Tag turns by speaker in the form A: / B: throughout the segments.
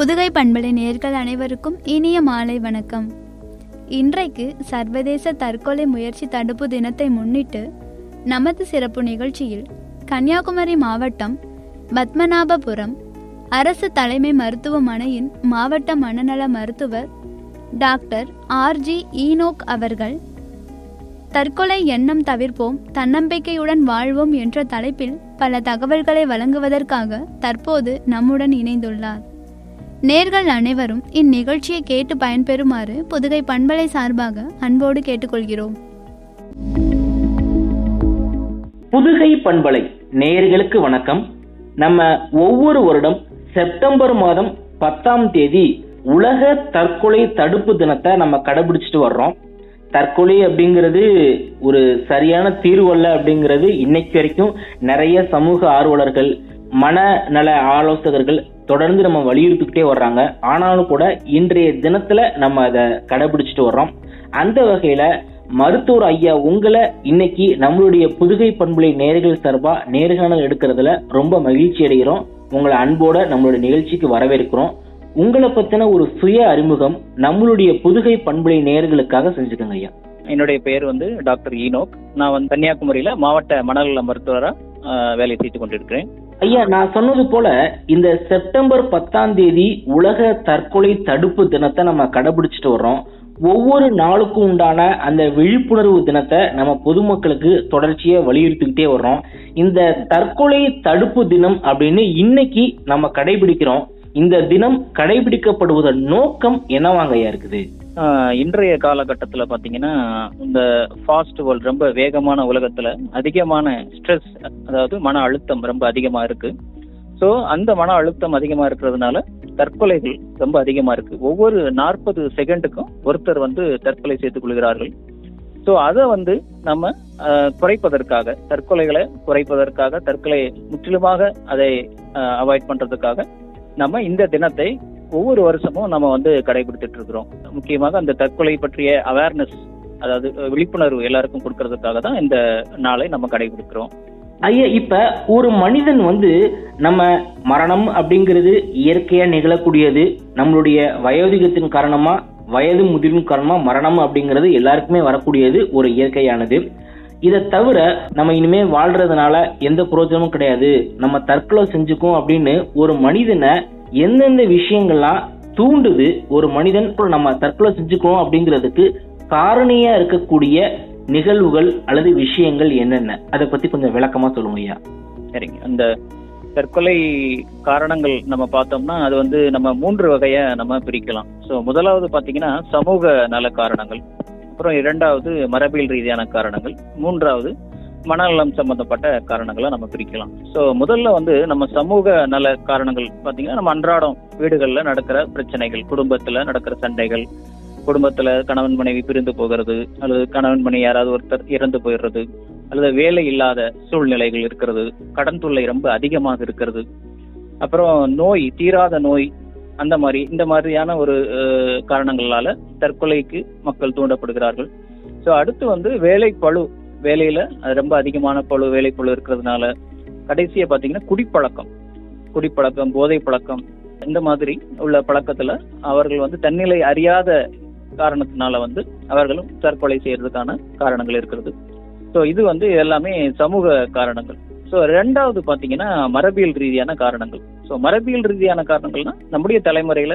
A: புதுகை பண்பலை நேர்கள் அனைவருக்கும் இனிய மாலை வணக்கம் இன்றைக்கு சர்வதேச தற்கொலை முயற்சி தடுப்பு தினத்தை முன்னிட்டு நமது சிறப்பு நிகழ்ச்சியில் கன்னியாகுமரி மாவட்டம் பத்மநாபபுரம் அரசு தலைமை மருத்துவமனையின் மாவட்ட மனநல மருத்துவர் டாக்டர் ஆர்ஜி ஈனோக் அவர்கள் தற்கொலை எண்ணம் தவிர்ப்போம் தன்னம்பிக்கையுடன் வாழ்வோம் என்ற தலைப்பில் பல தகவல்களை வழங்குவதற்காக தற்போது நம்முடன் இணைந்துள்ளார் நேர்கள் அனைவரும் இந்நிகழ்ச்சியை கேட்டு பயன்பெறுமாறு புதுகை பண்பலை சார்பாக அன்போடு கேட்டுக்கொள்கிறோம்
B: புதுகை பண்பலை நேயர்களுக்கு வணக்கம் நம்ம ஒவ்வொரு வருடம் செப்டம்பர் மாதம் பத்தாம் தேதி உலக தற்கொலை தடுப்பு தினத்தை நம்ம கடைபிடிச்சிட்டு வர்றோம் தற்கொலை அப்படிங்கிறது ஒரு சரியான தீர்வு அல்ல அப்படிங்கிறது இன்னைக்கு வரைக்கும் நிறைய சமூக ஆர்வலர்கள் மனநல ஆலோசகர்கள் தொடர்ந்து நம்ம வலியுறுத்திக்கிட்டே வர்றாங்க ஆனாலும் கூட இன்றைய தினத்துல நம்ம அதை கடைபிடிச்சிட்டு வர்றோம் அந்த வகையில மருத்துவர் ஐயா உங்களை இன்னைக்கு நம்மளுடைய புதுகை பண்புலை நேர்கள் சார்பா நேர்காணல் எடுக்கிறதுல ரொம்ப மகிழ்ச்சி அடைகிறோம் உங்களை அன்போட நம்மளுடைய நிகழ்ச்சிக்கு வரவேற்கிறோம் உங்களை பத்தின ஒரு சுய அறிமுகம் நம்மளுடைய புதுகை பண்புலை நேர்களுக்காக செஞ்சுக்கோங்க ஐயா
C: என்னுடைய பெயர் வந்து டாக்டர் ஈனோக் நான் வந்து கன்னியாகுமரியில மாவட்ட மனநல மருத்துவராக வேலை செய்து கொண்டிருக்கிறேன்
B: ஐயா நான் சொன்னது போல இந்த செப்டம்பர் பத்தாம் தேதி உலக தற்கொலை தடுப்பு தினத்தை நம்ம கடைபிடிச்சிட்டு வர்றோம் ஒவ்வொரு நாளுக்கும் உண்டான அந்த விழிப்புணர்வு தினத்தை நம்ம பொதுமக்களுக்கு தொடர்ச்சியா வலியுறுத்திக்கிட்டே வர்றோம் இந்த தற்கொலை தடுப்பு தினம் அப்படின்னு இன்னைக்கு நம்ம கடைபிடிக்கிறோம் இந்த தினம் கடைபிடிக்கப்படுவதன் நோக்கம் என்னவாங்க ஐயா இருக்குது
C: ஆஹ் இன்றைய காலகட்டத்தில் பார்த்தீங்கன்னா இந்த ஃபாஸ்ட் வேர்ல்ட் ரொம்ப வேகமான உலகத்தில் அதிகமான ஸ்ட்ரெஸ் அதாவது மன அழுத்தம் ரொம்ப அதிகமாக இருக்கு ஸோ அந்த மன அழுத்தம் அதிகமாக இருக்கிறதுனால தற்கொலைகள் ரொம்ப அதிகமாக இருக்கு ஒவ்வொரு நாற்பது செகண்டுக்கும் ஒருத்தர் வந்து தற்கொலை செய்து கொள்கிறார்கள் ஸோ அதை வந்து நம்ம ஆஹ், குறைப்பதற்காக தற்கொலைகளை குறைப்பதற்காக தற்கொலை முற்றிலுமாக அதை அவாய்ட் பண்றதுக்காக நம்ம இந்த தினத்தை ஒவ்வொரு வருஷமும் நம்ம வந்து கடைபிடித்துட்டு இருக்கிறோம் முக்கியமாக அந்த தற்கொலை பற்றிய அவேர்னஸ் அதாவது அஹ், விழிப்புணர்வு எல்லாருக்கும் கொடுக்கறதுக்காக தான் இந்த நாளை நம்ம கடைபிடிக்கிறோம்
B: ஐயா இப்ப ஒரு மனிதன் வந்து நம்ம மரணம் அப்படிங்கிறது இயற்கையா நிகழக்கூடியது நம்மளுடைய வயோதிகத்தின் காரணமா வயது முதிர்வின் காரணமா மரணம் அப்படிங்கிறது எல்லாருக்குமே வரக்கூடியது ஒரு இயற்கையானது இதை தவிர நம்ம இனிமே வாழ்றதுனால எந்த பிரயோஜனமும் கிடையாது நம்ம தற்கொலை செஞ்சுக்கோம் அப்படின்னு ஒரு மனிதனை எந்தெந்த விஷயங்கள்லாம் தூண்டுது ஒரு மனிதன் நம்ம தற்கொலை செஞ்சுக்கணும் அப்படிங்கிறதுக்கு காரணியா இருக்கக்கூடிய நிகழ்வுகள் அல்லது விஷயங்கள் என்னென்ன அதை பத்தி கொஞ்சம் விளக்கமா சொல்லுங்க ஐயா
C: சரிங்க அந்த தற்கொலை காரணங்கள் நம்ம பார்த்தோம்னா அது வந்து நம்ம மூன்று வகையா நம்ம பிரிக்கலாம் ஸோ முதலாவது பார்த்தீங்கன்னா சமூக நல காரணங்கள் அப்புறம் இரண்டாவது மரபியல் ரீதியான காரணங்கள் மூன்றாவது மனநலம் சம்பந்தப்பட்ட காரணங்களை நம்ம பிரிக்கலாம் ஸோ முதல்ல வந்து நம்ம சமூக நல காரணங்கள் பார்த்தீங்கன்னா நம்ம அன்றாடம் வீடுகளில் நடக்கிற பிரச்சனைகள் குடும்பத்தில் நடக்கிற சண்டைகள் குடும்பத்துல கணவன் மனைவி பிரிந்து போகிறது அல்லது கணவன் மனைவி யாராவது ஒருத்தர் இறந்து போயிடுறது அல்லது வேலை இல்லாத சூழ்நிலைகள் இருக்கிறது கடன் தொல்லை ரொம்ப அதிகமாக இருக்கிறது அப்புறம் நோய் தீராத நோய் அந்த மாதிரி இந்த மாதிரியான ஒரு அஹ், காரணங்களால தற்கொலைக்கு மக்கள் தூண்டப்படுகிறார்கள் ஸோ அடுத்து வந்து வேலை பழு வேலையில அது ரொம்ப அதிகமான பழு வேலை பழு இருக்கிறதுனால கடைசியா பாத்தீங்கன்னா குடிப்பழக்கம் குடிப்பழக்கம் போதை பழக்கம் இந்த மாதிரி உள்ள பழக்கத்துல அவர்கள் வந்து தன்னிலை அறியாத காரணத்தினால வந்து அவர்களும் தற்கொலை செய்யறதுக்கான காரணங்கள் இருக்கிறது ஸோ இது வந்து எல்லாமே சமூக காரணங்கள் ஸோ ரெண்டாவது பார்த்தீங்கன்னா மரபியல் ரீதியான காரணங்கள் ஸோ மரபியல் ரீதியான காரணங்கள்னா நம்முடைய தலைமுறையில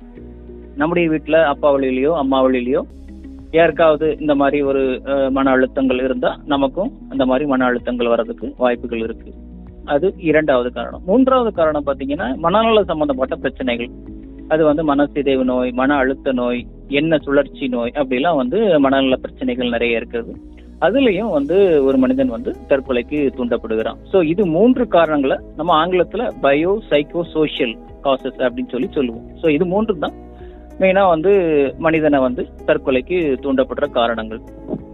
C: நம்முடைய வீட்டில் அப்பா வழியிலையோ அம்மா வழியிலையோ யாருக்காவது இந்த மாதிரி ஒரு அஹ், மன அழுத்தங்கள் இருந்தா நமக்கும் அந்த மாதிரி மன அழுத்தங்கள் வர்றதுக்கு வாய்ப்புகள் இருக்கு அது இரண்டாவது காரணம் மூன்றாவது காரணம் பார்த்தீங்கன்னா மனநல சம்பந்தப்பட்ட பிரச்சனைகள் அது வந்து மனசிதைவு நோய் மன அழுத்த நோய் எண்ண சுழற்சி நோய் அப்படிலாம் வந்து மனநல பிரச்சனைகள் நிறைய இருக்கிறது அதுலயும் வந்து ஒரு மனிதன் வந்து தற்கொலைக்கு தூண்டப்படுகிறான் ஸோ இது மூன்று காரணங்களை நம்ம ஆங்கிலத்துல பயோ சைக்கோ சோஷியல் காசஸ் அப்படின்னு சொல்லி சொல்லுவோம் ஸோ இது மூன்று தான் மெயினா வந்து மனிதனை வந்து தற்கொலைக்கு தூண்டப்படுற காரணங்கள்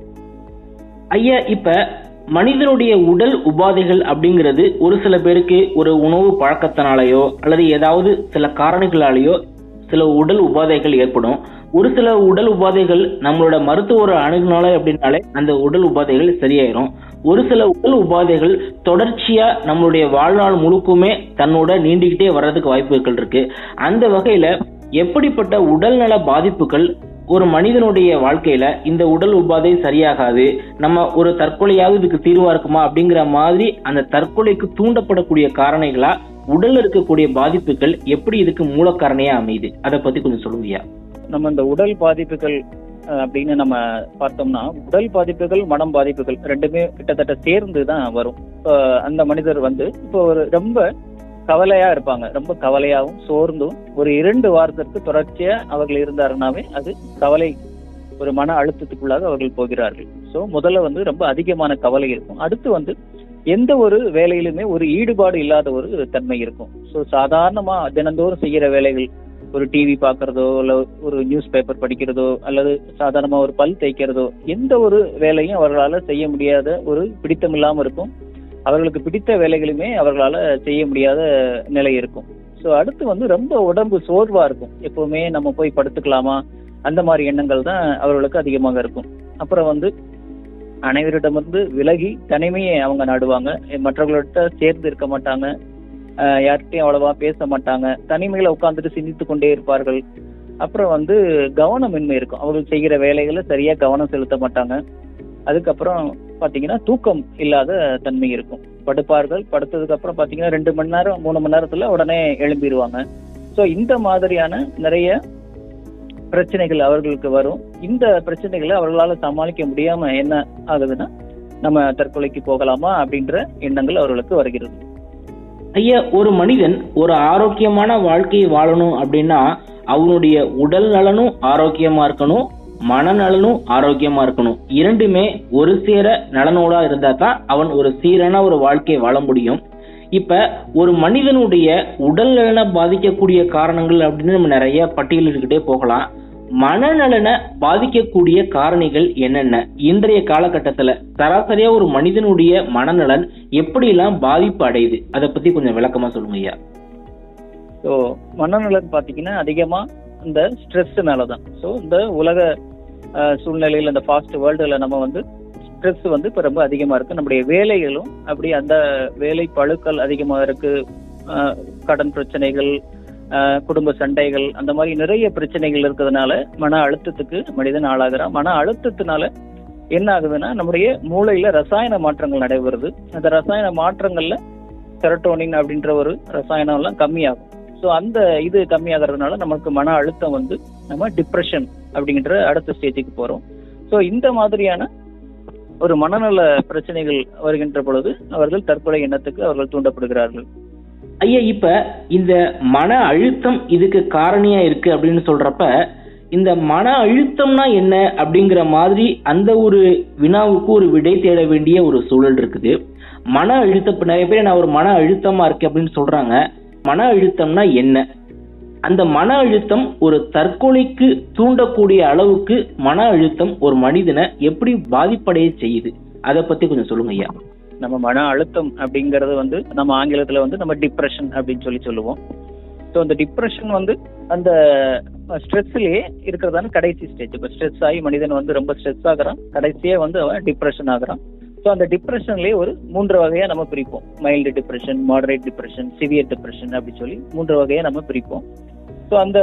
B: ஐயா இப்ப மனிதனுடைய உடல் உபாதைகள் அப்படிங்கிறது ஒரு சில பேருக்கு ஒரு உணவு பழக்கத்தினாலேயோ அல்லது ஏதாவது சில காரணிகளாலேயோ சில உடல் உபாதைகள் ஏற்படும் ஒரு சில உடல் உபாதைகள் நம்மளோட மருத்துவரை அணுகுனாலே அப்படின்னாலே அந்த உடல் உபாதைகள் சரியாயிரும் ஒரு சில உடல் உபாதைகள் தொடர்ச்சியா நம்மளுடைய வாழ்நாள் முழுக்குமே தன்னோட நீண்டிக்கிட்டே வர்றதுக்கு வாய்ப்புகள் இருக்கு அந்த வகையில எப்படிப்பட்ட உடல்நல பாதிப்புகள் ஒரு மனிதனுடைய வாழ்க்கையில இந்த உடல் உபாதை சரியாகாது நம்ம ஒரு தற்கொலையாவது இதுக்கு தீர்வா இருக்குமா அப்படிங்கிற மாதிரி அந்த தற்கொலைக்கு தூண்டப்படக்கூடிய காரணிகளா உடல்ல இருக்கக்கூடிய பாதிப்புகள் எப்படி இதுக்கு மூலக்காரணையா அமையுது அதை பத்தி கொஞ்சம் சொல்லுங்கய்யா
C: நம்ம இந்த உடல் பாதிப்புகள் அஹ், அப்படின்னு நம்ம பார்த்தோம்னா உடல் பாதிப்புகள் மனம் பாதிப்புகள் ரெண்டுமே கிட்டத்தட்ட சேர்ந்து தான் வரும் இப்போ அந்த மனிதர் வந்து இப்போ ஒரு ரொம்ப கவலையா இருப்பாங்க ரொம்ப கவலையாவும் சோர்ந்தும் ஒரு இரண்டு வாரத்திற்கு தொடர்ச்சியா அவர்கள் இருந்தாருனாவே அது கவலை ஒரு மன அழுத்தத்துக்குள்ளாக அவர்கள் போகிறார்கள் ஸோ முதல்ல வந்து ரொம்ப அதிகமான கவலை இருக்கும் அடுத்து வந்து எந்த ஒரு வேலையிலுமே ஒரு ஈடுபாடு இல்லாத ஒரு தன்மை இருக்கும் ஸோ சாதாரணமா தினந்தோறும் செய்யற வேலைகள் ஒரு டிவி பார்க்கறதோ இல்ல ஒரு நியூஸ் பேப்பர் படிக்கிறதோ அல்லது சாதாரணமா ஒரு பல் தேய்க்கிறதோ எந்த ஒரு வேலையும் அவர்களால செய்ய முடியாத ஒரு பிடித்தம் இல்லாம இருக்கும் அவர்களுக்கு பிடித்த வேலைகளுமே அவர்களால செய்ய முடியாத நிலை இருக்கும் ஸோ அடுத்து வந்து ரொம்ப உடம்பு சோர்வா இருக்கும் எப்பவுமே நம்ம போய் படுத்துக்கலாமா அந்த மாதிரி எண்ணங்கள் தான் அவர்களுக்கு அதிகமாக இருக்கும் அப்புறம் வந்து அனைவரிடமிருந்து விலகி தனிமையை அவங்க நாடுவாங்க மற்றவர்கள்ட்ட சேர்ந்து இருக்க மாட்டாங்க அஹ் யார்கிட்டயும் அவ்வளவா பேச மாட்டாங்க தனிமையில உட்கார்ந்துட்டு சிந்தித்து கொண்டே இருப்பார்கள் அப்புறம் வந்து கவனமின்மை இருக்கும் அவர்கள் செய்கிற வேலைகளை சரியா கவனம் செலுத்த மாட்டாங்க அதுக்கப்புறம் பாத்தீங்கன்னா தூக்கம் இல்லாத தன்மை இருக்கும் படுப்பார்கள் படுத்ததுக்கு அப்புறம் பாத்தீங்கன்னா ரெண்டு மணி நேரம் மூணு மணி நேரத்துல உடனே எழும்பிடுவாங்க ஸோ இந்த மாதிரியான நிறைய பிரச்சனைகள் அவர்களுக்கு வரும் இந்த பிரச்சனைகளை அவர்களால சமாளிக்க முடியாம என்ன ஆகுதுன்னா நம்ம தற்கொலைக்கு போகலாமா அப்படின்ற எண்ணங்கள் அவர்களுக்கு வருகிறது
B: ஐயா ஒரு மனிதன் ஒரு ஆரோக்கியமான வாழ்க்கையை வாழணும் அப்படின்னா அவனுடைய உடல் நலனும் ஆரோக்கியமா இருக்கணும் மனநலனும் ஆரோக்கியமா இருக்கணும் இரண்டுமே ஒரு சேர நலனோட இருந்தா தான் அவன் ஒரு சீரான ஒரு வாழ்க்கையை வாழ முடியும் இப்ப ஒரு மனிதனுடைய உடல் நலனை பாதிக்கக்கூடிய காரணங்கள் அப்படின்னு நம்ம நிறைய பட்டியலிட்டுக்கிட்டே போகலாம் மனநலனை பாதிக்கக்கூடிய காரணிகள் என்னென்ன இன்றைய காலகட்டத்துல சராசரியா ஒரு மனிதனுடைய மனநலன் எப்படியெல்லாம் பாதிப்பு அடையுது அதை பத்தி கொஞ்சம் விளக்கமா சொல்லுங்க ஐயா
C: ஸோ மனநலன் பார்த்தீங்கன்னா அதிகமா இந்த ஸ்ட்ரெஸ்னால தான் ஸோ இந்த உலக அஹ், சூழ்நிலையில் இந்த ஃபாஸ்ட் வேர்ல்டுல நம்ம வந்து ஸ்ட்ரெஸ் வந்து இப்போ ரொம்ப அதிகமா இருக்கு நம்முடைய வேலைகளும் அப்படி அந்த வேலை பழுக்கள் அதிகமாக இருக்கு அஹ், கடன் பிரச்சனைகள் அஹ், குடும்ப சண்டைகள் அந்த மாதிரி நிறைய பிரச்சனைகள் இருக்கிறதுனால மன அழுத்தத்துக்கு மனிதன் ஆளாகிறான் மன அழுத்தத்தினால என்ன ஆகுதுன்னா நம்முடைய மூளையில ரசாயன மாற்றங்கள் நடைபெறுது அந்த ரசாயன மாற்றங்கள்ல செரட்டோனின் அப்படின்ற ஒரு ரசாயனம் எல்லாம் கம்மியாகும் ஸோ அந்த இது கம்மியாகிறதுனால நமக்கு மன அழுத்தம் வந்து நம்ம டிப்ரெஷன் அப்படிங்கிற அடுத்த ஸ்டேஜுக்கு போறோம் ஸோ இந்த மாதிரியான ஒரு மனநல பிரச்சனைகள் வருகின்ற பொழுது அவர்கள் தற்கொலை எண்ணத்துக்கு அவர்கள் தூண்டப்படுகிறார்கள்
B: ஐயா இப்ப இந்த மன அழுத்தம் இதுக்கு காரணியா இருக்கு அப்படின்னு சொல்றப்ப இந்த மன அழுத்தம்னா என்ன அப்படிங்கிற மாதிரி அந்த ஒரு வினாவுக்கு ஒரு விடை தேட வேண்டிய ஒரு சூழல் இருக்குது மன அழுத்தம் இப்ப நிறைய பேர் நான் ஒரு மன அழுத்தமா இருக்கு அப்படின்னு சொல்றாங்க மன அழுத்தம்னா என்ன அந்த மன அழுத்தம் ஒரு தற்கொலைக்கு தூண்டக்கூடிய அளவுக்கு மன அழுத்தம் ஒரு மனிதனை எப்படி பாதிப்படைய செய்யுது அதை பத்தி கொஞ்சம் சொல்லுங்க ஐயா
C: நம்ம மன அழுத்தம் அப்படிங்கிறது வந்து நம்ம ஆங்கிலத்துல வந்து நம்ம டிப்ரெஷன் அப்படின்னு சொல்லி சொல்லுவோம் ஸோ அந்த டிப்ரெஷன் வந்து அந்த ஸ்ட்ரெஸ்லயே இருக்கிறதான கடைசி ஸ்டேஜ் இப்போ ஸ்ட்ரெஸ் ஆகி மனிதன் வந்து ரொம்ப ஸ்ட்ரெஸ் ஆகுறான் கடைசியே வந்து அவன் டிப்ரெஷன் ஆகுறான் ஸோ அந்த டிப்ரெஷன்லயே ஒரு மூன்று வகையா நம்ம பிரிப்போம் mild depression moderate depression severe depression அப்படி சொல்லி மூன்று வகையா நம்ம பிரிப்போம் ஸோ அந்த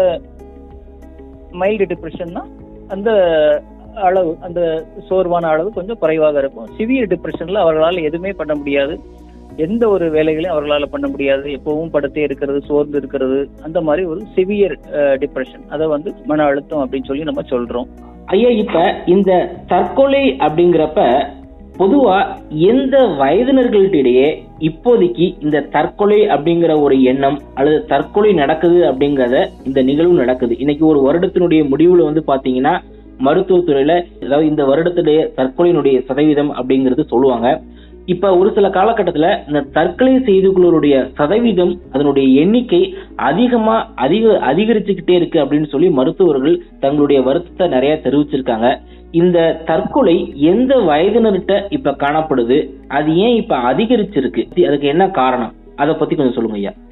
C: மைல்டு டிப்ரெஷன்னா அந்த அளவு அந்த சோர்வான அளவு கொஞ்சம் குறைவாக இருக்கும் சிவியர் டிப்ரெஷன்ல அவர்களால் எதுவுமே பண்ண முடியாது எந்த ஒரு வேலைகளையும் அவர்களால் பண்ண முடியாது எப்பவும் படுத்தே இருக்கிறது சோர்ந்து இருக்கிறது அந்த மாதிரி ஒரு சிவியர் டிப்ரெஷன் அதை வந்து மன அழுத்தம் அப்படின்னு சொல்லி நம்ம சொல்றோம்
B: ஐயா இப்ப இந்த தற்கொலை அப்படிங்கிறப்ப பொதுவா எந்த வயதினர்களிடையே இப்போதைக்கு இந்த தற்கொலை அப்படிங்கிற ஒரு எண்ணம் அல்லது தற்கொலை நடக்குது அப்படிங்கறத இந்த நிகழ்வு நடக்குது இன்னைக்கு ஒரு வருடத்தினுடைய முடிவுல வந்து பாத்தீங்கன்னா மருத்துவத்துறையில அதாவது இந்த வருடத்துடைய தற்கொலையினுடைய சதவீதம் அப்படிங்கிறது சொல்லுவாங்க இப்ப ஒரு சில காலகட்டத்துல இந்த தற்கொலை செய்து கொள்வருடைய சதவீதம் அதனுடைய எண்ணிக்கை அதிகமா அதிக அதிகரிச்சுக்கிட்டே இருக்கு அப்படின்னு சொல்லி மருத்துவர்கள் தங்களுடைய வருத்தத்தை நிறைய தெரிவிச்சிருக்காங்க இந்த தற்கொலை எந்த வயதினர்கிட்ட இப்ப காணப்படுது அது ஏன் இப்ப அதிகரிச்சிருக்கு அதுக்கு என்ன காரணம் அதை பத்தி கொஞ்சம் சொல்லுங்க ஐயா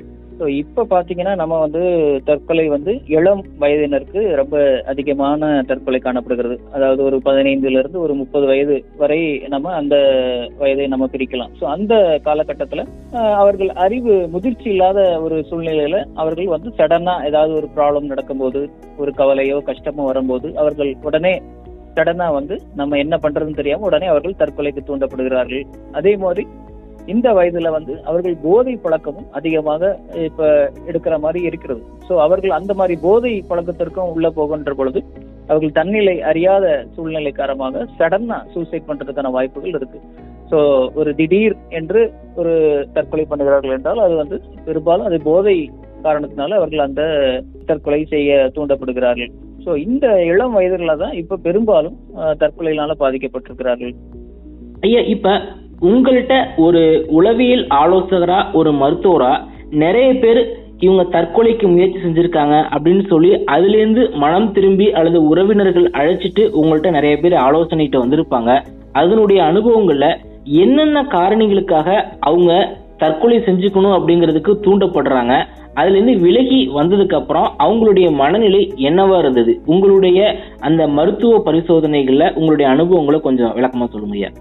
C: ஸோ இப்போ பார்த்தீங்கன்னா நம்ம வந்து தற்கொலை வந்து இளம் வயதினருக்கு ரொம்ப அதிகமான தற்கொலை காணப்படுகிறது அதாவது ஒரு பதினைந்துல இருந்து ஒரு முப்பது வயது வரை நம்ம அந்த வயதை நம்ம பிரிக்கலாம் ஸோ அந்த காலகட்டத்தில் அவர்கள் அறிவு முதிர்ச்சி இல்லாத ஒரு சூழ்நிலையில அவர்கள் வந்து சடனா ஏதாவது ஒரு ப்ராப்ளம் நடக்கும்போது ஒரு கவலையோ கஷ்டமோ வரும்போது அவர்கள் உடனே சடனா வந்து நம்ம என்ன பண்றதுன்னு தெரியாம உடனே அவர்கள் தற்கொலைக்கு தூண்டப்படுகிறார்கள் அதே மாதிரி இந்த வயதுல வந்து அவர்கள் போதை பழக்கமும் அதிகமாக இப்ப எடுக்கிற மாதிரி இருக்கிறது சோ அவர்கள் அந்த மாதிரி போதை பழக்கத்திற்கும் உள்ள போகின்ற பொழுது அவர்கள் தன்னிலை அறியாத சூழ்நிலை காரணமாக சடனா சூசைட் பண்றதுக்கான வாய்ப்புகள் இருக்கு சோ ஒரு திடீர் என்று ஒரு தற்கொலை பண்ணுகிறார்கள் என்றால் அது வந்து பெரும்பாலும் அது போதை காரணத்தினால அவர்கள் அந்த தற்கொலை செய்ய தூண்டப்படுகிறார்கள் சோ இந்த இளம் வயதுல தான் இப்ப பெரும்பாலும் அஹ், தற்கொலையினால பாதிக்கப்பட்டிருக்கிறார்கள்
B: ஐயா இப்ப உங்கள்கிட்ட ஒரு உளவியல் ஆலோசகரா ஒரு மருத்துவரா நிறைய பேர் இவங்க தற்கொலைக்கு முயற்சி செஞ்சிருக்காங்க அப்படின்னு சொல்லி அதுல இருந்து மனம் திரும்பி அல்லது உறவினர்கள் அழைச்சிட்டு உங்கள்கிட்ட நிறைய பேர் ஆலோசனைட்டு வந்திருப்பாங்க அதனுடைய அனுபவங்கள்ல என்னென்ன காரணிகளுக்காக அவங்க தற்கொலை செஞ்சுக்கணும் அப்படிங்கிறதுக்கு தூண்டப்படுறாங்க அதுல இருந்து விலகி வந்ததுக்கு அப்புறம் அவங்களுடைய மனநிலை என்னவா இருந்தது உங்களுடைய அந்த மருத்துவ பரிசோதனைகள்ல உங்களுடைய அனுபவங்களை கொஞ்சம் விளக்கமா சொல்லுங்க ஐயா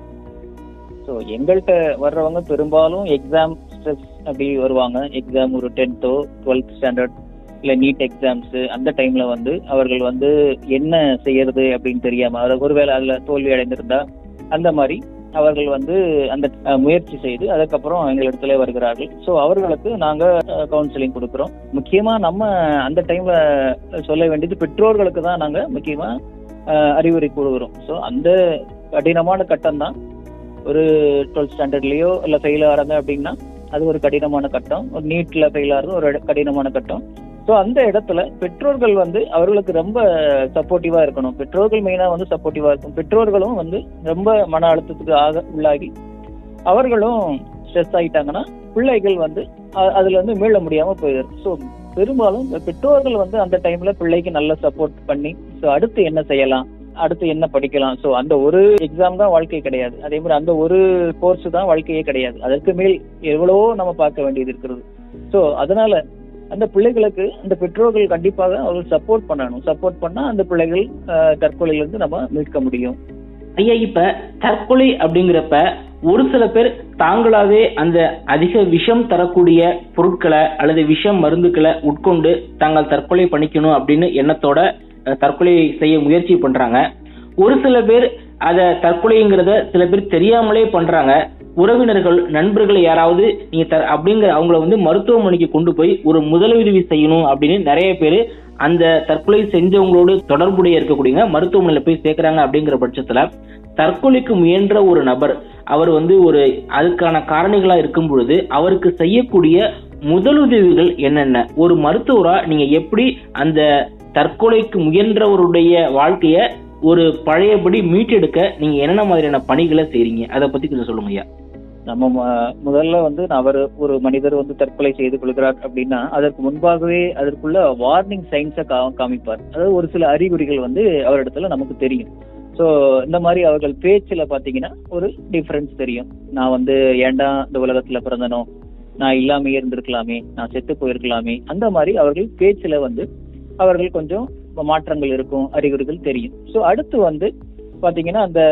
C: ஸோ எங்கள்கிட்ட வர்றவங்க பெரும்பாலும் எக்ஸாம் ஸ்ட்ரெஸ் அப்படி வருவாங்க எக்ஸாம் ஒரு டென்த்தோ டுவெல்த் ஸ்டாண்டர்ட் இல்லை நீட் எக்ஸாம்ஸ் அந்த டைம்ல வந்து அவர்கள் வந்து என்ன செய்யறது அப்படின்னு தெரியாம அதாவது ஒருவேளை அதுல தோல்வி அடைந்திருந்தா அந்த மாதிரி அவர்கள் வந்து அந்த அஹ், முயற்சி செய்து அதுக்கப்புறம் எங்களிடத்துல வருகிறார்கள் ஸோ அவர்களுக்கு நாங்க கவுன்சிலிங் கொடுக்குறோம் முக்கியமா நம்ம அந்த டைம்ல சொல்ல வேண்டியது பெற்றோர்களுக்கு தான் நாங்க முக்கியமா அஹ், அறிவுரை கூறுகிறோம் ஸோ அந்த கடினமான கட்டம் தான் ஒரு டுவெல்த் ஸ்டாண்டர்ட்லயோ இல்ல ஃபெயில் ஆறாங்க அப்படின்னா அது ஒரு கடினமான கட்டம் ஒரு நீட்ல ஃபெயில் ஆறது ஒரு இட- கடினமான கட்டம் ஸோ அந்த இடத்துல பெற்றோர்கள் வந்து அவர்களுக்கு ரொம்ப சப்போர்ட்டிவா இருக்கணும் பெற்றோர்கள் மெயினா வந்து சப்போர்ட்டிவா இருக்கும் பெற்றோர்களும் வந்து ரொம்ப மன அழுத்தத்துக்கு ஆக உள்ளாகி அவர்களும் ஸ்ட்ரெஸ் ஆயிட்டாங்கன்னா பிள்ளைகள் வந்து அ- அதுல இருந்து மீள முடியாம போயிடும் ஸோ பெரும்பாலும் இந்த பெற்றோர்கள் வந்து அந்த டைம்ல பிள்ளைக்கு நல்ல சப்போர்ட் பண்ணி ஸோ அடுத்து என்ன செய்யலாம் அடுத்து என்ன படிக்கலாம் ஸோ அந்த ஒரு எக்ஸாம் தான் வாழ்க்கை கிடையாது அதே மாதிரி அந்த ஒரு கோர்ஸ் தான் வாழ்க்கையே கிடையாது அதற்கு மேல் எவ்வளவோ நம்ம பார்க்க வேண்டியது இருக்கிறது ஸோ அதனால அந்த பிள்ளைகளுக்கு அந்த பெற்றோர்கள் கண்டிப்பாக அவர்கள் சப்போர்ட் பண்ணணும் சப்போர்ட் பண்ணா அந்த பிள்ளைகள் அஹ், தற்கொலையிலிருந்து நம்ம மீட்க முடியும்
B: ஐயா இப்ப தற்கொலை அப்படிங்கிறப்ப ஒரு சில பேர் தாங்களாவே அந்த அதிக விஷம் தரக்கூடிய பொருட்களை அல்லது விஷம் மருந்துகளை உட்கொண்டு தாங்கள் தற்கொலை பண்ணிக்கணும் அப்படின்னு எண்ணத்தோட அஹ், தற்கொலை செய்ய முயற்சி பண்றாங்க ஒரு சில பேர் அத தற்கொலைங்கிறத சில பேர் தெரியாமலே பண்றாங்க உறவினர்கள் நண்பர்கள் யாராவது நீங்க த- அப்படிங்கிற அவங்கள வந்து மருத்துவமனைக்கு கொண்டு போய் ஒரு முதலுதவி செய்யணும் அப்படின்னு நிறைய பேர் அந்த தற்கொலை செஞ்சவங்களோடு தொடர்புடைய இருக்கக்கூடியவங்க மருத்துவமனையில போய் சேர்க்கறாங்க அப்படிங்கிற பட்சத்துல தற்கொலைக்கு முயன்ற ஒரு நபர் அவர் வந்து ஒரு அதுக்கான காரணிகளா இருக்கும் பொழுது அவருக்கு செய்யக்கூடிய முதலுதவிகள் என்னென்ன ஒரு மருத்துவரா நீங்க எப்படி அந்த தற்கொலைக்கு முயன்றவருடைய வாழ்க்கைய ஒரு பழையபடி மீட்டெடுக்க நீங்க என்னென்ன மாதிரியான பணிகளை செய்றீங்க அதை பத்தி கொஞ்சம் சொல்லுங்க ஐயா
C: நம்ம ம- முதல்ல வந்து அவர் ஒரு மனிதர் வந்து தற்கொலை செய்து கொள்கிறார் அப்படின்னா அதற்கு முன்பாகவே அதற்குள்ள வார்னிங் சைன்ஸை காமிப்பார் அதாவது ஒரு சில அறிகுறிகள் வந்து அவரிடத்துல நமக்கு தெரியும் ஸோ இந்த மாதிரி அவர்கள் பேச்சுல பாத்தீங்கன்னா ஒரு டிஃபரன்ஸ் தெரியும் நான் வந்து ஏன்டா இந்த உலகத்துல பிறந்தனோ நான் இல்லாமே இருந்திருக்கலாமே நான் செத்து போயிருக்கலாமே அந்த மாதிரி அவர்கள் பேச்சுல வந்து அவர்கள் கொஞ்சம் மாற்றங்கள் இருக்கும் அறிகுறிகள் தெரியும் ஸோ அடுத்து வந்து பாத்தீங்கன்னா அந்த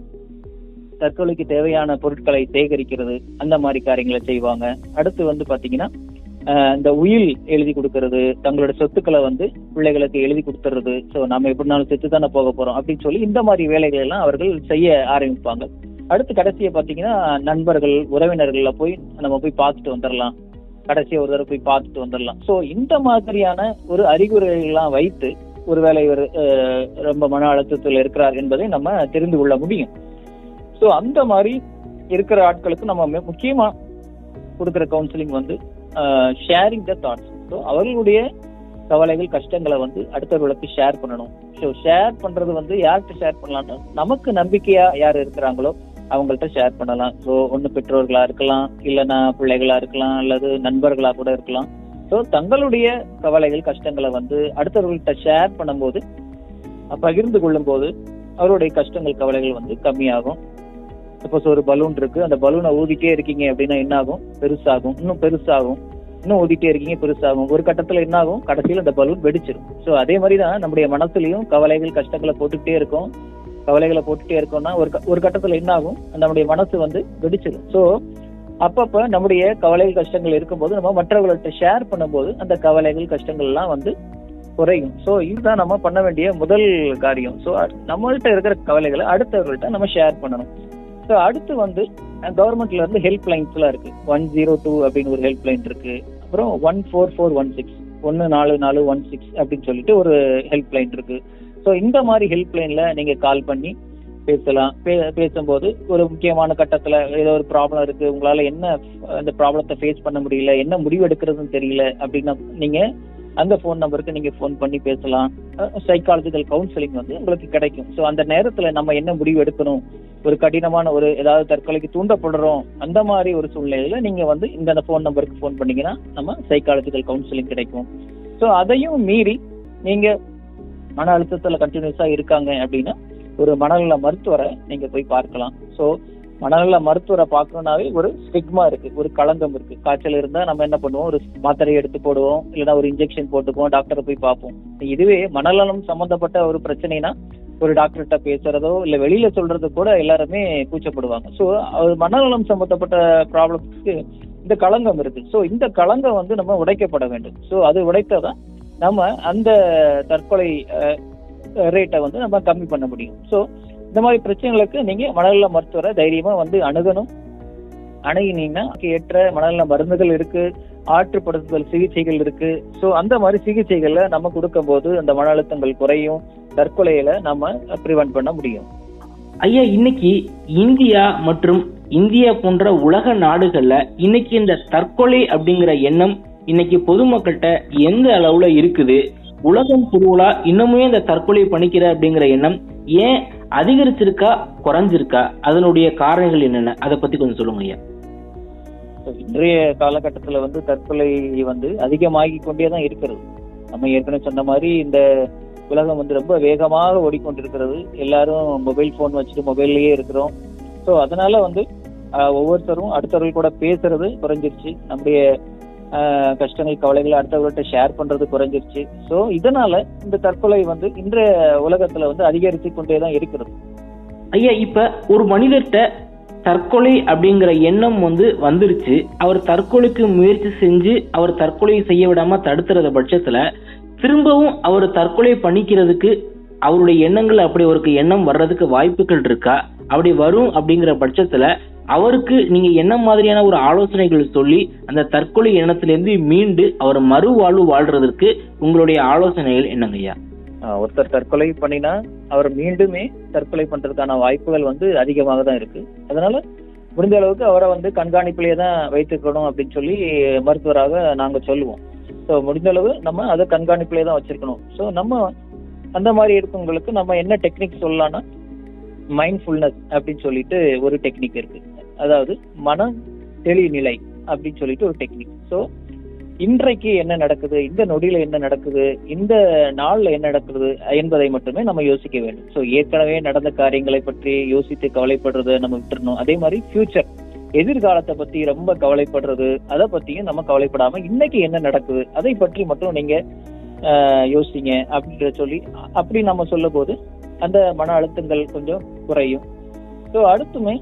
C: தற்கொலைக்கு தேவையான பொருட்களை சேகரிக்கிறது அந்த மாதிரி காரியங்களை செய்வாங்க அடுத்து வந்து பாத்தீங்கன்னா ஆஹ் இந்த உயில் எழுதி கொடுக்கறது தங்களோட சொத்துக்களை வந்து பிள்ளைகளுக்கு எழுதி கொடுத்துறது ஸோ நம்ம எப்படினாலும் செத்து தானே போக போறோம் அப்படின்னு சொல்லி இந்த மாதிரி வேலைகள் எல்லாம் அவர்கள் செய்ய ஆரம்பிப்பாங்க அடுத்து கடைசியா பாத்தீங்கன்னா நண்பர்கள் உறவினர்கள்ல போய் நம்ம போய் பார்த்துட்டு வந்துடலாம் கடைசியா ஒரு தடவை போய் பார்த்துட்டு வந்துடலாம் ஸோ இந்த மாதிரியான ஒரு அறிகுறிகள்லாம் வைத்து ஒருவேளை இவர் ஆஹ் ரொம்ப மன அழுத்தத்தில் இருக்கிறார் என்பதை நம்ம தெரிந்து கொள்ள முடியும் ஸோ அந்த மாதிரி இருக்கிற ஆட்களுக்கு நம்ம மு- முக்கியமா கொடுக்குற கவுன்சிலிங் வந்து ஷேரிங் த தாட்ஸ் ஸோ அவர்களுடைய கவலைகள் கஷ்டங்களை வந்து அடுத்தவர்களுக்கு ஷேர் பண்ணணும் ஸோ ஷேர் பண்றது வந்து யார்கிட்ட ஷேர் பண்ணலாம்னா நமக்கு நம்பிக்கையா யார் இருக்கிறாங்களோ அவங்கள்ட்ட ஷேர் பண்ணலாம் ஸோ ஒன்று பெற்றோர்களா இருக்கலாம் இல்லைன்னா பிள்ளைகளா இருக்கலாம் அல்லது நண்பர்களா கூட இருக்கலாம் ஸோ தங்களுடைய கவலைகள் கஷ்டங்களை வந்து அடுத்தவர்கள்ட்ட ஷேர் பண்ணும்போது அஹ், பகிர்ந்து கொள்ளும் போது அவருடைய கஷ்டங்கள் கவலைகள் வந்து கம்மியாகும் சப்போஸ் ஒரு பலூன் இருக்கு அந்த பலூனை ஊதிட்டே இருக்கீங்க அப்படின்னா என்ன ஆகும் பெருசாகும் இன்னும் பெருசாகும் இன்னும் ஊதிட்டே இருக்கீங்க பெருசாகும் ஒரு கட்டத்துல என்ன ஆகும் கடைசியில அந்த பலூன் வெடிச்சிடும் ஸோ அதே மாதிரி தான் நம்முடைய மனசுலயும் கவலைகள் கஷ்டங்களை போட்டுக்கிட்டே இருக்கும் கவலைகளை போட்டுட்டே இருக்கோம்னா ஒரு க- ஒரு கட்டத்துல என்ன ஆகும் நம்முடைய மனசு வந்து வெடிச்சிடும் ஸோ அப்பப்ப நம்முடைய கவலைகள் கஷ்டங்கள் இருக்கும்போது நம்ம மற்றவர்கள்ட்ட ஷேர் பண்ணும்போது அந்த கவலைகள் கஷ்டங்கள் எல்லாம் வந்து குறையும் ஸோ இதுதான் நம்ம பண்ண வேண்டிய முதல் காரியம் ஸோ நம்மள்ட்ட இருக்கிற கவலைகளை அடுத்தவர்கள்ட்ட நம்ம ஷேர் பண்ணணும் ஸோ அடுத்து வந்து கவர்மெண்ட்ல இருந்து ஹெல்ப் லைன்ஸ் எல்லாம் இருக்கு ஒன் ஜீரோ டூ அப்படின்னு ஒரு ஹெல்ப் லைன் இருக்கு அப்புறம் one four four one six ஒன்னு நாலு நாலு ஒன் சிக்ஸ் அப்படின்னு சொல்லிட்டு ஒரு ஹெல்ப் லைன் இருக்கு ஸோ இந்த மாதிரி ஹெல்ப் லைன்ல நீங்க கால் பண்ணி பேசலாம் பே- பேசும்போது ஒரு முக்கியமான கட்டத்துல ஏதோ ஒரு ப்ராப்ளம் இருக்கு உங்களால என்ன அந்த ப்ராப்ளத்தை ஃபேஸ் பண்ண முடியல என்ன முடிவு எடுக்கிறதுன்னு தெரியல அப்படின்னா நீங்க அந்த ஃபோன் நம்பருக்கு நீங்க ஃபோன் பண்ணி பேசலாம் சைக்காலஜிக்கல் கவுன்சிலிங் வந்து உங்களுக்கு கிடைக்கும் ஸோ அந்த நேரத்துல நம்ம என்ன முடிவு எடுக்கணும் ஒரு கடினமான ஒரு ஏதாவது தற்கொலைக்கு தூண்டப்படுறோம் அந்த மாதிரி ஒரு சூழ்நிலையில நீங்க வந்து இந்த ஃபோன் நம்பருக்கு ஃபோன் பண்ணீங்கன்னா நம்ம சைக்காலஜிக்கல் கவுன்சிலிங் கிடைக்கும் ஸோ அதையும் மீறி நீங்க மன அழுத்தத்துல கண்டினியூஸா இருக்காங்க அப்படின்னா ஒரு மனநல மருத்துவரை நீங்க போய் பார்க்கலாம் ஸோ மனநல மருத்துவரை பார்க்கணும்னாவே ஒரு ஸ்டிக்மா இருக்கு ஒரு களங்கம் இருக்கு காய்ச்சல் இருந்தா நம்ம என்ன பண்ணுவோம் ஒரு மாத்திரையை எடுத்து போடுவோம் இல்லைன்னா ஒரு இன்ஜெக்ஷன் போட்டுக்குவோம் டாக்டரை போய் பார்ப்போம் இதுவே மனநலம் சம்பந்தப்பட்ட ஒரு பிரச்சனைனா ஒரு டாக்டர்கிட்ட பேசுறதோ இல்ல வெளியில சொல்றது கூட எல்லாருமே கூச்சப்படுவாங்க ஸோ மனநலம் சம்பந்தப்பட்ட ப்ராப்ளம்ஸ்க்கு இந்த களங்கம் இருக்கு ஸோ இந்த களங்கம் வந்து நம்ம உடைக்கப்பட வேண்டும் ஸோ அது உடைத்தாதான் நம்ம அந்த தற்கொலை ரேட்டை வந்து நம்ம கம்மி பண்ண முடியும் ஸோ இந்த மாதிரி பிரச்சனைகளுக்கு நீங்க மனநல மருத்துவரை தைரியமா வந்து அணுகணும் அணுகினீங்கன்னா அதுக்கு ஏற்ற மனநல மருந்துகள் இருக்கு ஆற்றுப்படுத்துதல் சிகிச்சைகள் இருக்கு ஸோ அந்த மாதிரி சிகிச்சைகள்ல நம்ம கொடுக்கும்போது அந்த மன அழுத்தங்கள் குறையும் தற்கொலையில நம்ம ப்ரிவென்ட் பண்ண முடியும்
B: ஐயா இன்னைக்கு இந்தியா மற்றும் இந்தியா போன்ற உலக நாடுகள்ல இன்னைக்கு இந்த தற்கொலை அப்படிங்கிற எண்ணம் இன்னைக்கு பொதுமக்கள்கிட்ட எந்த அளவுல இருக்குது உலகம் பொதுவா இன்னமுமே இந்த தற்கொலை பண்ணிக்கிற அப்படிங்கிற எண்ணம் ஏன் அதிகரிச்சிருக்கா குறைஞ்சிருக்கா அதனுடைய காரணங்கள் என்னென்ன அதை பத்தி கொஞ்சம் சொல்லுங்க ஐயா
C: So, இன்றைய காலகட்டத்துல வந்து தற்கொலை வந்து அதிகமாகி கொண்டே தான் இருக்கிறது நம்ம ஏற்கனவே சொன்ன மாதிரி இந்த உலகம் வந்து ரொம்ப வேகமாக ஓடிக்கொண்டிருக்கிறது எல்லாரும் மொபைல் ஃபோன் வச்சுட்டு மொபைல்லயே இருக்கிறோம் ஸோ அதனால வந்து ஆஹ், ஒவ்வொருத்தரும் அடுத்தவர்கள் கூட பேசுறது குறைஞ்சிருச்சு நம்முடைய ஆஹ், கஷ்டங்கள் கவலைகளை அடுத்தவர்கள்ட்ட ஷேர் பண்றது குறைஞ்சிருச்சு ஸோ இதனால இந்த தற்கொலை வந்து இன்றைய உலகத்துல வந்து அதிகரித்து கொண்டே தான் இருக்கிறது
B: ஐயா இப்ப ஒரு மனிதர்கிட்ட தற்கொலை அப்படிங்கிற எண்ணம் வந்து வந்துருச்சு அவர் தற்கொலைக்கு முயற்சி செஞ்சு அவர் தற்கொலை செய்ய விடாம தடுத்துறத பட்சத்துல திரும்பவும் அவர் தற்கொலை பண்ணிக்கிறதுக்கு அவருடைய எண்ணங்கள் அப்படி அவருக்கு எண்ணம் வர்றதுக்கு வாய்ப்புகள் இருக்கா அப்படி வரும் அப்படிங்கிற பட்சத்துல அவருக்கு நீங்க என்ன மாதிரியான ஒரு ஆலோசனைகள் சொல்லி அந்த தற்கொலை எண்ணத்திலிருந்து மீண்டு அவர் மறுவாழ்வு வாழ்றதற்கு உங்களுடைய ஆலோசனைகள் என்னங்க ஐயா
C: ஆஹ் ஒருத்தர் தற்கொலை பண்ணினா அவர் மீண்டுமே தற்கொலை பண்றதுக்கான வாய்ப்புகள் வந்து அதிகமாக தான் இருக்கு அதனால முடிஞ்ச அளவுக்கு அவரை வந்து கண்காணிப்பிலேயே தான் வைத்துக்கணும் அப்படின்னு சொல்லி மருத்துவராக நாங்க சொல்லுவோம் ஸோ முடிஞ்ச அளவு நம்ம அதை கண்காணிப்பிலே தான் வச்சிருக்கணும் ஸோ நம்ம அந்த மாதிரி இருக்கவங்களுக்கு நம்ம என்ன டெக்னிக் சொல்லலாம்னா மைண்ட்ஃபுல்னஸ் அப்படின்னு சொல்லிட்டு ஒரு டெக்னிக் இருக்கு அதாவது மன தெளிநிலை அப்படின்னு சொல்லிட்டு ஒரு டெக்னிக் ஸோ இன்றைக்கு என்ன நடக்குது இந்த நொடியில என்ன நடக்குது இந்த நாள்ல என்ன நடக்குது என்பதை மட்டுமே நம்ம யோசிக்க வேண்டும் ஸோ ஏற்கனவே நடந்த காரியங்களை பற்றி யோசித்து கவலைப்படுறதை நம்ம விட்டுறணும் அதே மாதிரி ஃபியூச்சர் எதிர்காலத்தை பத்தி ரொம்ப கவலைப்படுறது அதை பத்தியும் நம்ம கவலைப்படாம இன்னைக்கு என்ன நடக்குது அதை பற்றி மட்டும் நீங்க ஆஹ், யோசிங்க அப்படின்ற சொல்லி அப்படி நம்ம சொல்லும் போது அந்த மன அழுத்தங்கள் கொஞ்சம் குறையும் ஸோ அடுத்துமே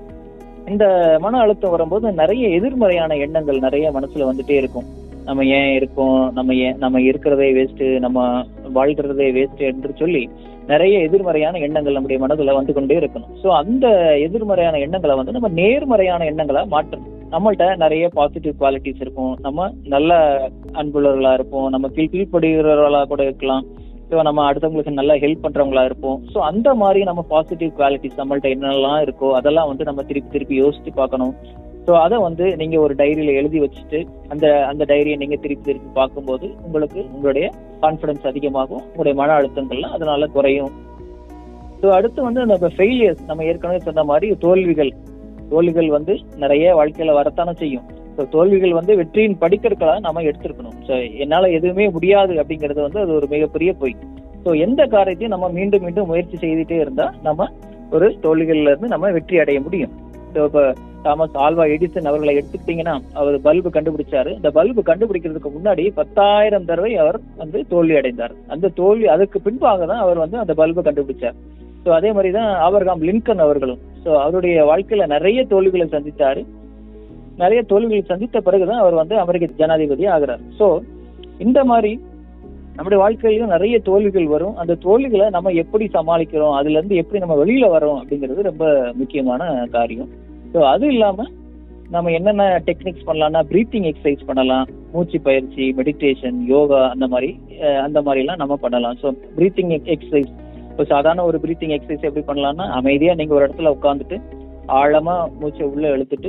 C: இந்த மன அழுத்தம் வரும்போது நிறைய எதிர்மறையான எண்ணங்கள் நிறைய மனசுல வந்துட்டே இருக்கும் நம்ம ஏன் இருக்கோம் நம்ம ஏன் நம்ம இருக்கிறதே வேஸ்ட் நம்ம வாழ்கிறதே வேஸ்ட் என்று சொல்லி நிறைய எதிர்மறையான எண்ணங்கள் நம்முடைய மனதுல வந்து கொண்டே இருக்கணும் ஸோ அந்த எதிர்மறையான எண்ணங்களை வந்து நம்ம நேர்மறையான எண்ணங்களா மாற்றணும் நம்மள்ட்ட நிறைய பாசிட்டிவ் குவாலிட்டிஸ் இருக்கும் நம்ம நல்ல அன்புள்ளவர்களா இருப்போம் நம்ம கீழ் கீழ்ப்படுகிறவர்களா கூட இருக்கலாம் ஸோ நம்ம அடுத்தவங்களுக்கு நல்லா ஹெல்ப் பண்றவங்களா இருப்போம் ஸோ அந்த மாதிரி நம்ம பாசிட்டிவ் குவாலிட்டிஸ் நம்மள்ட்ட என்னெல்லாம் இருக்கோ அதெல்லாம் வந்து நம்ம திருப்பி திருப்பி யோசிச்சு பார்க்கணும் ஸோ அதை வந்து நீங்க ஒரு டைரியில எழுதி வச்சுட்டு அந்த அந்த டைரியை நீங்க திருப்பி திருப்பி பார்க்கும்போது உங்களுக்கு உங்களுடைய கான்ஃபிடன்ஸ் அதிகமாகும் உங்களுடைய மன அழுத்தங்கள்லாம் அதனால குறையும் ஸோ அடுத்து வந்து நம்ம ஃபெயிலியர்ஸ் நம்ம ஏற்கனவே சொன்ன மாதிரி தோல்விகள் தோல்விகள் வந்து நிறைய வாழ்க்கையில வரத்தானே செய்யும் ஸோ தோல்விகள் வந்து வெற்றியின் படிக்கற்களா நம்ம எடுத்திருக்கணும் ஸோ என்னால எதுவுமே முடியாது அப்படிங்கிறது வந்து அது ஒரு மிகப்பெரிய பொய் ஸோ எந்த காரியத்தையும் நம்ம மீண்டும் மீண்டும் முயற்சி செய்துட்டே இருந்தா நம்ம ஒரு தோல்விகள்ல இருந்து நம்ம வெற்றி அடைய முடியும் ஸோ இப்போ தாமஸ் ஆல்வா எடிசன் அவர்களை எடுத்துக்கிட்டீங்கன்னா அவர் பல்பு கண்டுபிடிச்சாரு இந்த பல்பு கண்டுபிடிக்கிறதுக்கு முன்னாடி பத்தாயிரம் தடவை அவர் வந்து தோல்வி அடைந்தார் அந்த தோல்வி அதுக்கு பின்பாக தான் அவர் வந்து அந்த பல்பு கண்டுபிடிச்சார் ஸோ அதே மாதிரி தான் ஆபர்காம் லிங்கன் அவர்களும் ஸோ அவருடைய வாழ்க்கையில நிறைய தோல்விகளை சந்தித்தாரு நிறைய தோல்விகளை சந்தித்த பிறகுதான் அவர் வந்து அமெரிக்க ஜனாதிபதி ஆகிறார் ஸோ இந்த மாதிரி நம்முடைய வாழ்க்கையிலும் நிறைய தோல்விகள் வரும் அந்த தோல்விகளை நம்ம எப்படி சமாளிக்கிறோம் அதுல இருந்து எப்படி நம்ம வெளியில வரோம் அப்படிங்கிறது ரொம்ப முக்கியமான காரியம் ஸோ அது இல்லாம நம்ம என்னென்ன டெக்னிக்ஸ் பண்ணலாம்னா ப்ரீத்திங் எக்ஸசைஸ் பண்ணலாம் மூச்சு பயிற்சி மெடிடேஷன் யோகா அந்த மாதிரி அஹ், அந்த மாதிரிலாம் நம்ம பண்ணலாம் ஸோ ப்ரீத்திங் எக்ஸசைஸ் இப்போ சாதாரண ஒரு ப்ரீத்திங் எக்ஸசைஸ் எப்படி பண்ணலாம்னா அமைதியா நீங்க ஒரு இடத்துல உட்காந்துட்டு ஆழமா மூச்சை உள்ள இழுத்துட்டு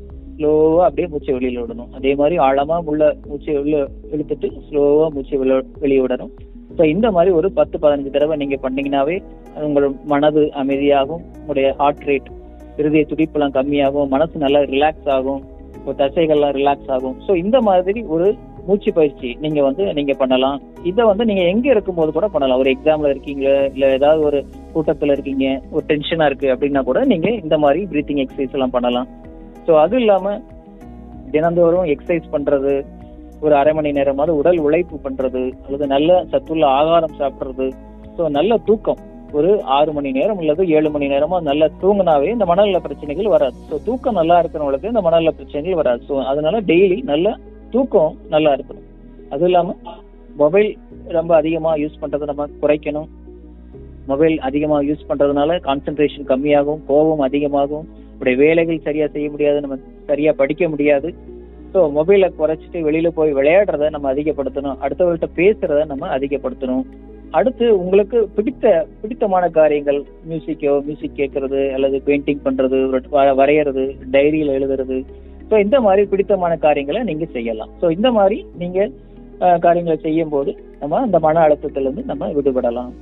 C: ஸ்லோவா அப்படியே மூச்சை வெளியில விடணும் அதே மாதிரி ஆழமா உள்ள மூச்சை உள்ள இழுத்துட்டு ஸ்லோவா மூச்சை வெளிய வெளியே விடணும் ஸோ இந்த மாதிரி ஒரு பத்து பதினஞ்சு தடவை நீங்க பண்ணீங்கன்னாவே உங்களோட மனது அமைதியாகும் உங்களுடைய ஹார்ட் ரேட் இருதய துடிப்புலாம் கம்மியாகும் மனசு நல்லா ரிலாக்ஸ் ஆகும் இப்போ தசைகள்லாம் ரிலாக்ஸ் ஆகும் ஸோ இந்த மாதிரி ஒரு மூச்சு பயிற்சி நீங்க வந்து நீங்க பண்ணலாம் இதை வந்து நீங்க எங்க இருக்கும்போது கூட பண்ணலாம் ஒரு எக்ஸாம்ல இருக்கீங்க இல்ல ஏதாவது ஒரு கூட்டத்துல இருக்கீங்க ஒரு டென்ஷனா இருக்கு அப்படின்னா கூட நீங்க இந்த மாதிரி பிரீத்திங் எக்ஸசைஸ் எல்லாம் பண்ணலாம் ஸோ அது இல்லாம தினந்தோறும் எக்ஸசைஸ் பண்றது ஒரு அரை மணி நேரமாவது உடல் உழைப்பு பண்றது அல்லது நல்ல சத்துள்ள ஆகாரம் சாப்பிடுறது ஸோ நல்ல தூக்கம் ஒரு ஆறு மணி நேரம் அல்லது ஏழு மணி நேரமா நல்லா தூங்கினாவே இந்த மனநல பிரச்சனைகள் வராது ஸோ தூக்கம் நல்லா இருக்கிறவங்களுக்கு இந்த மனநல பிரச்சனைகள் வராது ஸோ அதனால டெய்லி நல்ல தூக்கம் நல்லா இருக்கணும் அதுவும் இல்லாம மொபைல் ரொம்ப அதிகமா யூஸ் பண்றதை நம்ம குறைக்கணும் மொபைல் அதிகமா யூஸ் பண்றதுனால கான்சென்ட்ரேஷன் கம்மியாகும் கோபம் அதிகமாகும் நம்முடைய வேலைகள் சரியா செய்ய முடியாது நம்ம சரியா படிக்க முடியாது ஸோ மொபைலை குறைச்சிட்டு வெளியில போய் விளையாடுறத நம்ம அதிகப்படுத்தணும் அடுத்தவர்கள்ட்ட பேசுறத நம்ம அதிகப்படுத்தணும் அடுத்து உங்களுக்கு பிடித்த பிடித்தமான காரியங்கள் மியூசிக்கோ மியூசிக் கேட்கறது அல்லது பெயிண்டிங் பண்றது ஒரு வ- வரையறது டைரியில எழுதுறது ஸோ இந்த மாதிரி பிடித்தமான காரியங்களை நீங்க செய்யலாம் ஸோ இந்த மாதிரி நீங்க அஹ், காரியங்களை செய்யும் போது நம்ம அந்த மன அழுத்தத்துல இருந்து நம்ம விடுபடலாம்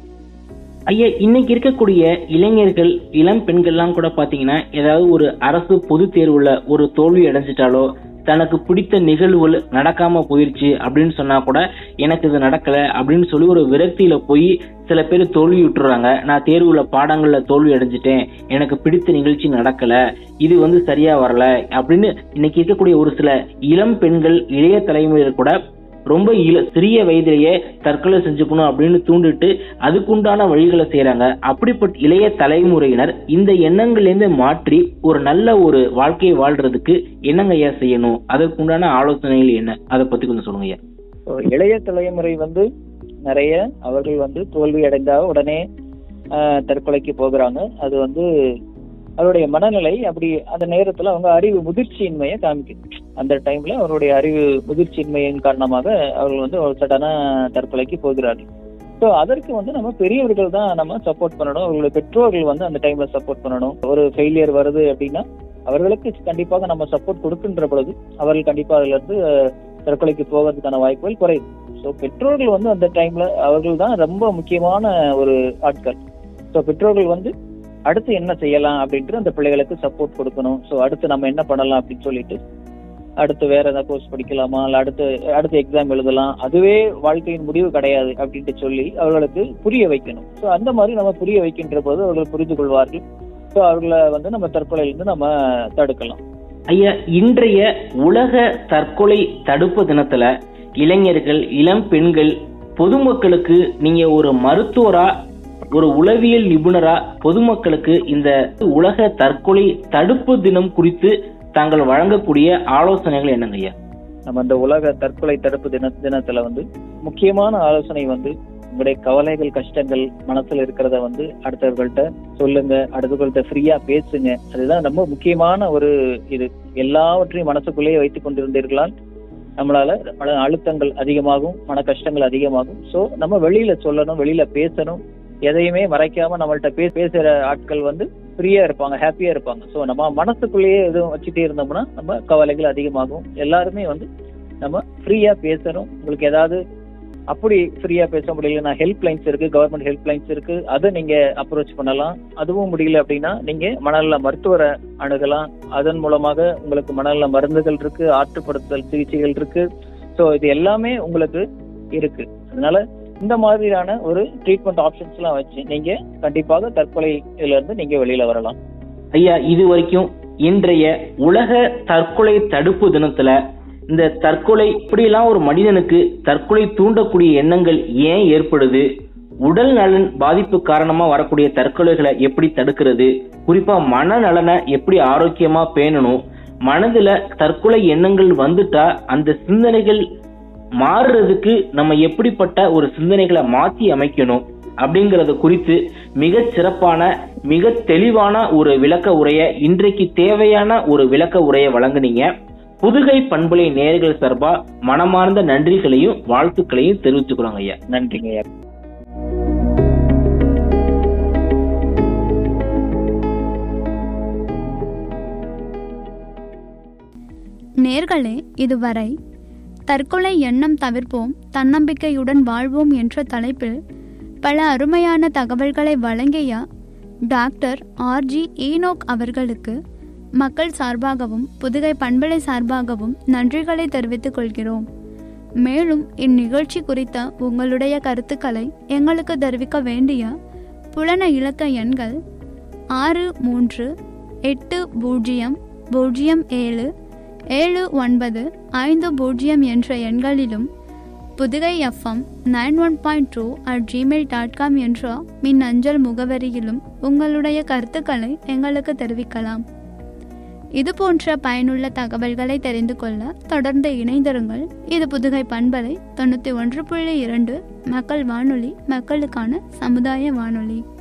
B: ஐயா இன்னைக்கு இருக்கக்கூடிய இளைஞர்கள் இளம் பெண்கள்லாம் கூட பாத்தீங்கன்னா ஏதாவது ஒரு அரசு பொது தேர்வுல ஒரு தோல்வி அடைஞ்சிட்டாலோ தனக்கு பிடித்த நிகழ்வுகள் நடக்காம போயிருச்சு அப்படின்னு சொன்னா கூட எனக்கு இது நடக்கல அப்படின்னு சொல்லி ஒரு விரக்தியில போய் சில பேர் தோல்வி விட்டுறாங்க நான் தேர்வுல பாடங்கள்ல தோல்வி அடைஞ்சிட்டேன் எனக்கு பிடித்த நிகழ்ச்சி நடக்கல இது வந்து சரியா வரல அப்படின்னு இன்னைக்கு இருக்கக்கூடிய ஒரு சில இளம் பெண்கள் இளைய தலைமுறையினர் கூட ரொம்ப இள சிறிய வயதிலேயே தற்கொலை செஞ்சுக்கணும் அப்படின்னு தூண்டிட்டு அதுக்குண்டான வழிகளை செய்றாங்க அப்படிப்பட்ட இளைய தலைமுறையினர் இந்த எண்ணங்கள்லேருந்து மாற்றி ஒரு நல்ல ஒரு வாழ்க்கையை வாழ்றதுக்கு என்னங்க ஐயா செய்யணும் அதற்குண்டான ஆலோசனைகள் என்ன அதை பத்தி கொஞ்சம் சொல்லுங்க ஐயா
C: So, இளைய தலைமுறை வந்து நிறைய அவர்கள் வந்து தோல்வி அடைந்தா உடனே ஆஹ், தற்கொலைக்கு போகிறாங்க அது வந்து அவருடைய மனநிலை அப்படி அந்த நேரத்துல அவங்க அறிவு முதிர்ச்சியின்மையை காமிக்குது அந்த டைம்ல அவருடைய அறிவு முதிர்ச்சியின்மையின் காரணமாக அவர்கள் வந்து ஒரு சடனா தற்கொலைக்கு போகிறார்கள் ஸோ அதற்கு வந்து நம்ம பெரியவர்கள் தான் நம்ம சப்போர்ட் பண்ணணும் அவர்களுடைய பெற்றோர்கள் வந்து அந்த டைம்ல சப்போர்ட் பண்ணணும் ஒரு ஃபெயிலியர் வருது அப்படின்னா அவர்களுக்கு கண்டிப்பாக நம்ம சப்போர்ட் கொடுக்கின்ற பொழுது அவர்கள் கண்டிப்பா அதுல இருந்து அஹ், தற்கொலைக்கு போகிறதுக்கான வாய்ப்புகள் குறையுது ஸோ பெற்றோர்கள் வந்து அந்த டைம்ல அவர்கள் தான் ரொம்ப முக்கியமான ஒரு ஆட்கள் ஸோ பெற்றோர்கள் வந்து அடுத்து என்ன செய்யலாம் அப்படின்ட்டு அந்த பிள்ளைகளுக்கு சப்போர்ட் கொடுக்கணும் ஸோ அடுத்து நம்ம என்ன பண்ணலாம் அப்படின்னு சொல்லிட்டு அடுத்து வேற ஏதாவது கோர்ஸ் படிக்கலாமா இல்ல அடுத்து அடுத்து எக்ஸாம் எழுதலாம் அதுவே வாழ்க்கையின் முடிவு கிடையாது அப்படின்ட்டு சொல்லி அவர்களுக்கு புரிய வைக்கணும் ஸோ அந்த மாதிரி நம்ம புரிய வைக்கின்ற போது அவர்கள் புரிந்து கொள்வார்கள் ஸோ அவர்களை வந்து நம்ம தற்கொலையிலிருந்து நம்ம தடுக்கலாம்
B: ஐயா இன்றைய உலக தற்கொலை தடுப்பு தினத்துல இளைஞர்கள் இளம் பெண்கள் பொதுமக்களுக்கு நீங்க ஒரு மருத்துவரா ஒரு உளவியல் நிபுணரா பொதுமக்களுக்கு இந்த உலக தற்கொலை தடுப்பு தினம் குறித்து தாங்கள் வழங்கக்கூடிய ஆலோசனைகள் என்னங்க ஐயா
C: நம்ம இந்த உலக தற்கொலை தடுப்பு தின தினத்துல வந்து முக்கியமான ஆலோசனை வந்து உங்களுடைய கவலைகள் கஷ்டங்கள் மனசுல இருக்கிறத வந்து அடுத்தவர்கள்ட்ட சொல்லுங்க அடுத்தவர்கள்ட்ட ஃப்ரீயா பேசுங்க அதுதான் ரொம்ப முக்கியமான ஒரு இது எல்லாவற்றையும் மனசுக்குள்ளேயே வைத்துக் கொண்டிருந்தீர்களால் நம்மளால மன அழுத்தங்கள் அதிகமாகும் மன கஷ்டங்கள் அதிகமாகும் சோ நம்ம வெளியில சொல்லணும் வெளியில பேசணும் எதையுமே மறைக்காம நம்மள்ட்ட பே பேசுற ஆட்கள் வந்து ஃப்ரீயா இருப்பாங்க ஹாப்பியா இருப்பாங்க சோ நம்ம மனசுக்குள்ளேயே எதுவும் வச்சுட்டே இருந்தோம்னா நம்ம கவலைகள் அதிகமாகும் எல்லாருமே வந்து நம்ம ஃப்ரீயா பேசணும் உங்களுக்கு ஏதாவது அப்படி ஃப்ரீயா பேச முடியல ஹெல்ப் லைன்ஸ் இருக்கு கவர்மெண்ட் ஹெல்ப் லைன்ஸ் இருக்கு அதை நீங்க அப்ரோச் பண்ணலாம் அதுவும் முடியல அப்படின்னா நீங்க மனநல மருத்துவரை அணுகலாம் அதன் மூலமாக உங்களுக்கு மனநல மருந்துகள் இருக்கு ஆற்றுப்படுத்தல் சிகிச்சைகள் இருக்கு ஸோ இது எல்லாமே உங்களுக்கு இருக்கு அதனால இந்த மாதிரியான ஒரு ட்ரீட்மெண்ட் ஆப்ஷன்ஸ் எல்லாம் வச்சு நீங்க கண்டிப்பாக தற்கொலையில இருந்து நீங்க வெளியில வரலாம்
B: ஐயா இது வரைக்கும் இன்றைய உலக தற்கொலை தடுப்பு தினத்துல இந்த தற்கொலை இப்படியெல்லாம் ஒரு மனிதனுக்கு தற்கொலை தூண்டக்கூடிய எண்ணங்கள் ஏன் ஏற்படுது உடல் நலன் பாதிப்பு காரணமா வரக்கூடிய தற்கொலைகளை எப்படி தடுக்கிறது குறிப்பா மனநலனை எப்படி ஆரோக்கியமா பேணணும் மனதுல தற்கொலை எண்ணங்கள் வந்துட்டா அந்த சிந்தனைகள் மாறுறதுக்கு நம்ம எப்படிப்பட்ட ஒரு சிந்தனைகளை மாற்றி அமைக்கணும் அப்படிங்கறது குறித்து மிக சிறப்பான மிக தெளிவான ஒரு விளக்க உரையை இன்றைக்கு தேவையான ஒரு விளக்க உரையை வழங்குனீங்க புதுகை பண்பலை நேயர்கள் சார்பா மனமார்ந்த நன்றிகளையும் வாழ்த்துக்களையும் தெரிவிச்சுக்கிறோங்க ஐயா
C: நன்றிங்க ஐயா
A: நேர்களே இதுவரை தற்கொலை எண்ணம் தவிர்ப்போம் தன்னம்பிக்கையுடன் வாழ்வோம் என்ற தலைப்பில் பல அருமையான தகவல்களை வழங்கிய டாக்டர் ஆர்ஜி ஈனோக் அவர்களுக்கு மக்கள் சார்பாகவும் புதுகை பண்பலை சார்பாகவும் நன்றிகளை தெரிவித்துக் கொள்கிறோம் மேலும் இந்நிகழ்ச்சி குறித்த உங்களுடைய கருத்துக்களை எங்களுக்கு தெரிவிக்க வேண்டிய புலன இலக்க எண்கள் ஆறு மூன்று எட்டு பூஜ்ஜியம் பூஜ்ஜியம் ஏழு ஏழு ஒன்பது ஐந்து பூஜ்ஜியம் என்ற எண்களிலும் Pudugai FM nine one point two at Gmail dot com என்ற மின் அஞ்சல் முகவரியிலும் உங்களுடைய கருத்துக்களை எங்களுக்கு தெரிவிக்கலாம் இது போன்ற பயனுள்ள தகவல்களை தெரிந்து கொள்ள தொடர்ந்து இணைந்திருங்கள் இது புதுகை பண்பலை தொண்ணூற்றி ஒன்று புள்ளி இரண்டு மக்கள் வானொலி மக்களுக்கான சமுதாய வானொலி